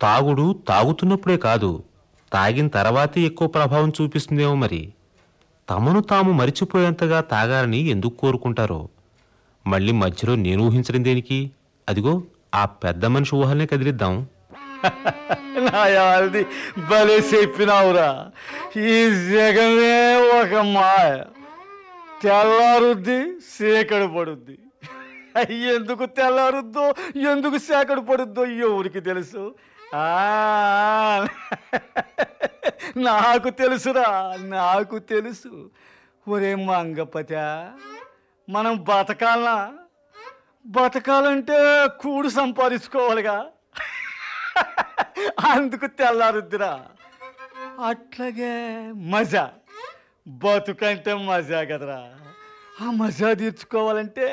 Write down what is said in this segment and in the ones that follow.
తాగుడు తాగుతున్నప్పుడే కాదు తాగిన తర్వాతే ఎక్కువ ప్రభావం చూపిస్తుందేమో మరి తమను తాము మరిచిపోయేంతగా తాగాలని ఎందుకు కోరుకుంటారో మళ్ళీ మధ్యలో నేను ఊహించడం దేనికి అదిగో ఆ పెద్ద మనిషి ఊహల్నే కదిలిద్దాం నాయాలది భలే చెప్పినావురా ఈ జగమే ఒక మాయ తెల్లారుద్ది సేకడు పడుద్ది ఎందుకు తెల్లారుద్దో ఎందుకు సేకడు పడుద్దో ఎవరికి తెలుసు ఆ నాకు తెలుసురా నాకు తెలుసు ఒరే మంగపత మనం బతకాలనా బతకాలంటే కూడు సంపాదించుకోవాలిగా అందుకు తెల్లారుద్దిరా అట్లాగే మజా బతుకంటే మజా కదరా ఆ మజా తీర్చుకోవాలంటే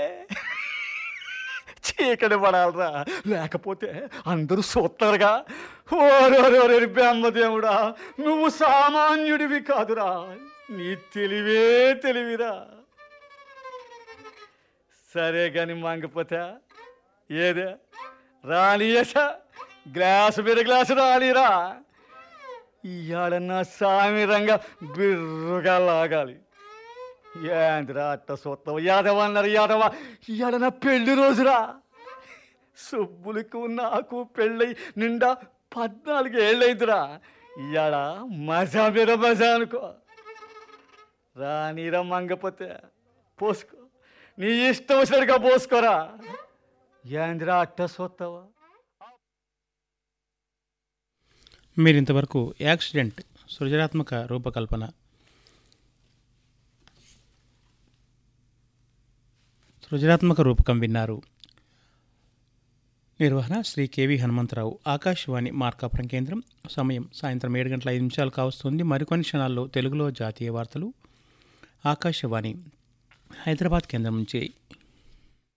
చీకటి పడాలరా లేకపోతే అందరూ చూస్తారుగా ఓరోరోరి బ్రహ్మదేవుడా నువ్వు సామాన్యుడివి కాదురా నీ తెలివే తెలివిరా సరే గాని మంగపోతే ఏదే రానియసా గ్లాసు మీద గ్లాసు రానిరా ఇవాళ నా సామి రంగా బిర్రుగా లాగాలి ఏంద్రా అట్ట సొత్తవ యాదవ అన్నారు యాదవ ఇవాళ నా పెళ్లి రోజురా సుబ్బులకు నాకు పెళ్ళై నిండా పద్నాలుగు ఏళ్ళైందిరా ఇవాళ మజా మీద మజా అనుకో రానిరా మంగపోతే పోసుకో నీ ఇష్టం వచ్చినట్టుగా పోసుకోరా ఏంద్రా అట్ట సొత్తవా మీరు ఇంతవరకు యాక్సిడెంట్ సృజనాత్మక రూపకల్పన సృజనాత్మక రూపకం విన్నారు నిర్వహణ శ్రీ కేవి హనుమంతరావు ఆకాశవాణి మార్కాపురం కేంద్రం సమయం సాయంత్రం ఏడు గంటల ఐదు నిమిషాలు కావస్తుంది మరికొన్ని క్షణాల్లో తెలుగులో జాతీయ వార్తలు ఆకాశవాణి హైదరాబాద్ కేంద్రం నుంచి